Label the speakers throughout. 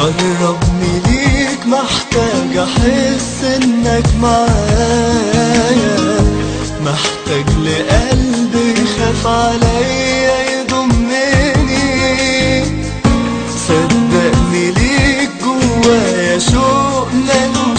Speaker 1: قربني ليك محتاج احس انك معايا محتاج لقلب يخاف عليا يضمني صدقني ليك جوايا شوق ملوش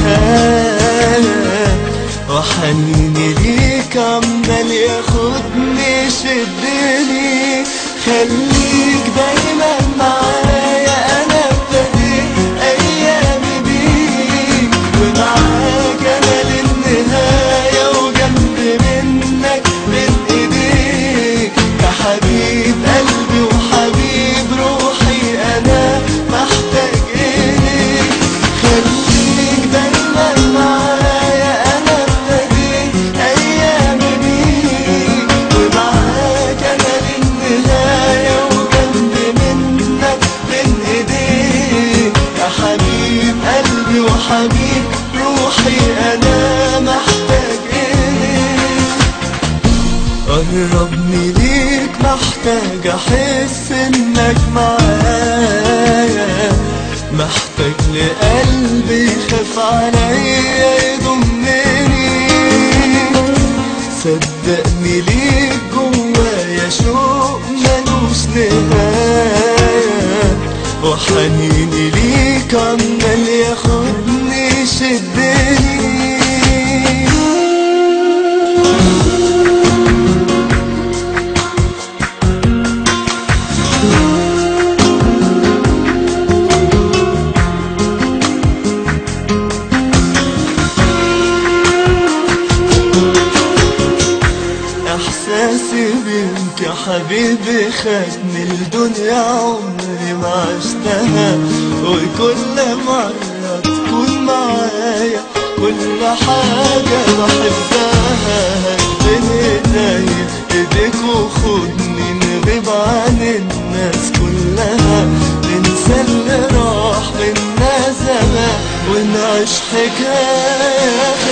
Speaker 1: نهاية وحنيني ليك عمال ياخدني يشدني خليك دايما معايا انا ابتديت ايامي بيك ومعاك انا للنهاية وجنب منك من ايديك يا حبيب قلبي وحبيب روحي انا محتاج اليك خليك دايما معايا انا ابتديت ايامي بيك ومعاك انا للنهاية وجنب منك من ايديك يا حبيب قلبي وحبيب روحي انا محتاج اليك قربني ليك محتاج احس انك معايا محتاج لقلبي يخاف عليا يضمني صدقني ليك جوايا شوق ملوش نهاية وحنيني ليك عمال ياخدني يشدني احساسي بيك يا حبيبي خدني الدنيا عمري ما عشتها وكل مرة تكون معايا كل حاجة بحبها بين ايديا ايديك وخدني نغيب عن الناس كلها ننسى اللي راح بينا زمان ونعيش حكاية